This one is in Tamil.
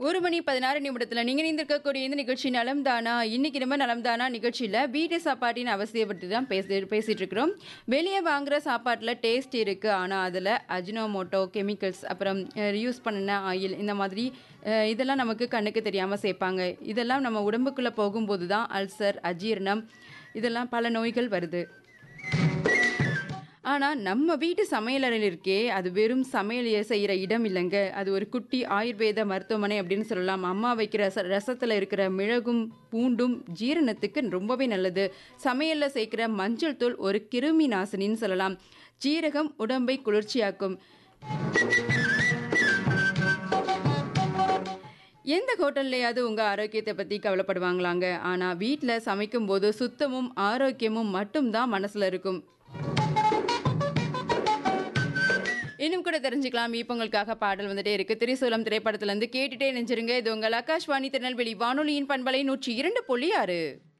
ஒரு மணி பதினாறு நிமிடத்தில் நீங்கள் இருந்திருக்கக்கூடிய இந்த நிகழ்ச்சி நலம் தானா இன்னைக்கு நம்ம நலம் தானா நிகழ்ச்சியில் வீட்டு சாப்பாட்டின் அவசியம் பற்றி தான் பேசி பேசிட்டு இருக்கிறோம் வெளியே வாங்குற சாப்பாட்டில் டேஸ்ட் இருக்கு ஆனால் அதில் அஜினோமோட்டோ கெமிக்கல்ஸ் அப்புறம் யூஸ் பண்ணின ஆயில் இந்த மாதிரி அஹ், இதெல்லாம் நமக்கு கண்ணுக்கு தெரியாமல் சேர்ப்பாங்க இதெல்லாம் நம்ம உடம்புக்குள்ளே போகும்போது தான் அல்சர் அஜீரணம் இதெல்லாம் பல நோய்கள் வருது ஆனால் நம்ம வீட்டு சமையலறையில் இருக்கே அது வெறும் சமையல் செய்கிற இடம் இல்லைங்க அது ஒரு குட்டி ஆயுர்வேத மருத்துவமனை அப்படின்னு சொல்லலாம் அம்மா வைக்கிற ரச ரசத்தில் இருக்கிற மிளகும் பூண்டும் ஜீரணத்துக்கு ரொம்பவே நல்லது சமையலில் சேர்க்கிற மஞ்சள் தூள் ஒரு கிருமி நாசினின்னு சொல்லலாம் ஜீரகம் உடம்பை குளிர்ச்சியாக்கும் எந்த ஹோட்டல்லையாவது உங்கள் ஆரோக்கியத்தை பற்றி கவலைப்படுவாங்களாங்க ஆனால் வீட்டில் சமைக்கும்போது சுத்தமும் ஆரோக்கியமும் மட்டும்தான் மனசில் இருக்கும் இன்னும் கூட தெரிஞ்சுக்கலாம் இப்போ உங்களுக்காக பாடல் வந்துட்டே இருக்கு திரிசூலம் திரைப்படத்துல இருந்து கேட்டுட்டே நெஞ்சிருங்க இது உங்கள் ஆகாஷ்வாணி திருநெல்வேலி வானொலியின் பண்பலை நூற்றி இரண்டு புள்ளி ஆறு